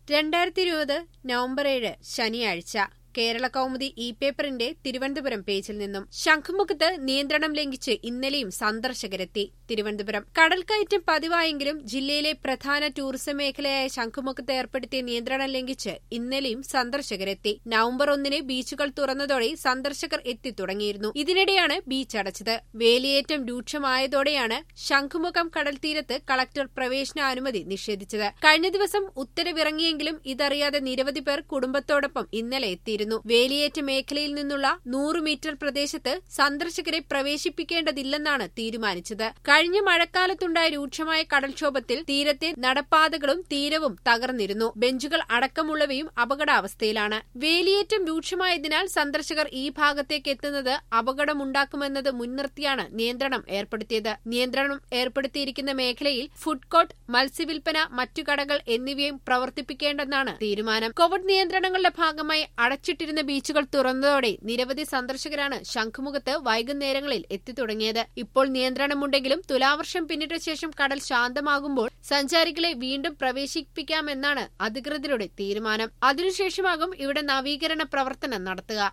രണ്ടായിരത്തി ഇരുപത് നവംബർ ഏഴ് ശനിയാഴ്ച കേരള കൗമുദി ഇ പേപ്പറിന്റെ തിരുവനന്തപുരം പേജിൽ നിന്നും ശംഖുമുഖത്ത് നിയന്ത്രണം ലംഘിച്ച് ഇന്നലെയും സന്ദർശകരെത്തി തിരുവനന്തപുരം കടൽക്കയറ്റം പതിവായെങ്കിലും ജില്ലയിലെ പ്രധാന ടൂറിസം മേഖലയായ ശംഖുമുഖത്ത് ഏർപ്പെടുത്തിയ നിയന്ത്രണം ലംഘിച്ച് ഇന്നലെയും സന്ദർശകരെത്തി നവംബർ ഒന്നിന് ബീച്ചുകൾ തുറന്നതോടെ സന്ദർശകർ എത്തിത്തുടങ്ങിയിരുന്നു ഇതിനിടെയാണ് ബീച്ച് അടച്ചത് വേലിയേറ്റം രൂക്ഷമായതോടെയാണ് ശംഖുമുഖം കടൽ തീരത്ത് കളക്ടർ പ്രവേശനാനുമതി നിഷേധിച്ചത് കഴിഞ്ഞ ദിവസം ഉത്തരവിറങ്ങിയെങ്കിലും ഇതറിയാതെ നിരവധി പേർ കുടുംബത്തോടൊപ്പം ഇന്നലെ എത്തിയിരുന്നു വേലിയേറ്റ മേഖലയിൽ നിന്നുള്ള നൂറ് മീറ്റർ പ്രദേശത്ത് സന്ദർശകരെ പ്രവേശിപ്പിക്കേണ്ടതില്ലെന്നാണ് തീരുമാനിച്ചത് കഴിഞ്ഞ മഴക്കാലത്തുണ്ടായ രൂക്ഷമായ കടൽക്ഷോഭത്തിൽ തീരത്തെ നടപ്പാതകളും തീരവും തകർന്നിരുന്നു ബെഞ്ചുകൾ അടക്കമുള്ളവയും അപകടാവസ്ഥയിലാണ് വേലിയേറ്റം രൂക്ഷമായതിനാൽ സന്ദർശകർ ഈ ഭാഗത്തേക്ക് എത്തുന്നത് അപകടമുണ്ടാക്കുമെന്നത് മുൻനിർത്തിയാണ് നിയന്ത്രണം ഏർപ്പെടുത്തിയത് നിയന്ത്രണം ഏർപ്പെടുത്തിയിരിക്കുന്ന മേഖലയിൽ ഫുഡ് കോർട്ട് മത്സ്യവിൽപ്പന മറ്റു കടകൾ എന്നിവയും പ്രവർത്തിപ്പിക്കേണ്ടെന്നാണ് തീരുമാനം കോവിഡ് നിയന്ത്രണങ്ങളുടെ ഭാഗമായി അടച്ചിട്ടിരുന്ന ബീച്ചുകൾ തുറന്നതോടെ നിരവധി സന്ദർശകരാണ് ശംഖുമുഖത്ത് വൈകുന്നേരങ്ങളിൽ എത്തിത്തുടങ്ങിയത് ഇപ്പോൾ നിയന്ത്രണമുണ്ടെങ്കിലും തുലാവർഷം പിന്നിട്ട ശേഷം കടൽ ശാന്തമാകുമ്പോൾ സഞ്ചാരികളെ വീണ്ടും പ്രവേശിപ്പിക്കാമെന്നാണ് അധികൃതരുടെ തീരുമാനം അതിനുശേഷമാകും ഇവിടെ നവീകരണ പ്രവർത്തനം നടത്തുക